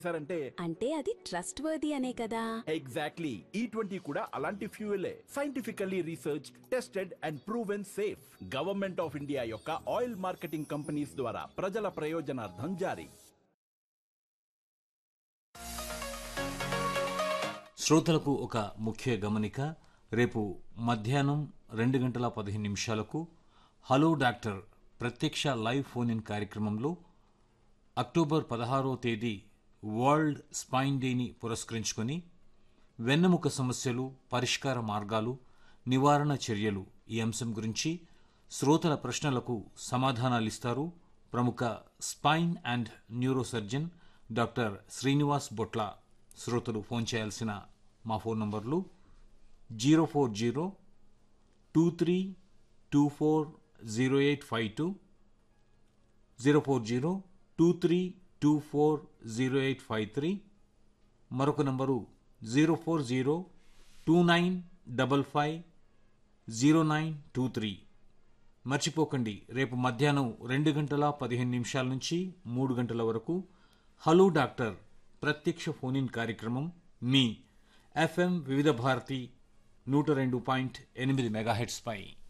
సారంటే అంటే అది trust worthy అనే కదా ఎగ్జాక్ట్లీ ఈ ట్వంటీ కూడా అలాంటి ఫ్యూయలే scientifically research tested and proven safe government of India యొక్క ఆయిల్ మార్కెటింగ్ కంపెనీస్ ద్వారా ప్రజల ప్రయోజనార్థం జారీ శ్రోతలకు ఒక ముఖ్య గమనిక రేపు మధ్యాహ్నం రెండు గంటల పదిహేను నిమిషాలకు హలో డాక్టర్ ప్రత్యక్ష లైవ్ ఫోన్ ఇన్ కార్యక్రమంలో అక్టోబర్ పదహారో తేదీ వరల్డ్ స్పైన్ డేని పురస్కరించుకొని వెన్నెముక సమస్యలు పరిష్కార మార్గాలు నివారణ చర్యలు ఈ అంశం గురించి శ్రోతల ప్రశ్నలకు సమాధానాలిస్తారు ప్రముఖ spine and neurosurgeon doctor Srinivas Botla శ్రోతలు ఫోన్ చేయాల్సిన మా ఫోన్ నంబర్లు zero four zero two three two four zero eight five two zero four zero two three two four zero eight five three మరొక number zero four zero two nine double five zero nine two three మర్చిపోకండి రేపు మధ్యాహ్నం రెండు గంటల పదిహేను నిమిషాల నుంచి మూడు గంటల వరకు హలో డాక్టర్ ప్రత్యక్ష ఫోన్ ఇన్ కార్యక్రమం మీ ఎఫ్ఎం వివిధ భారతి నూట రెండు పాయింట్ ఎనిమిది మెగాహెట్స్ పై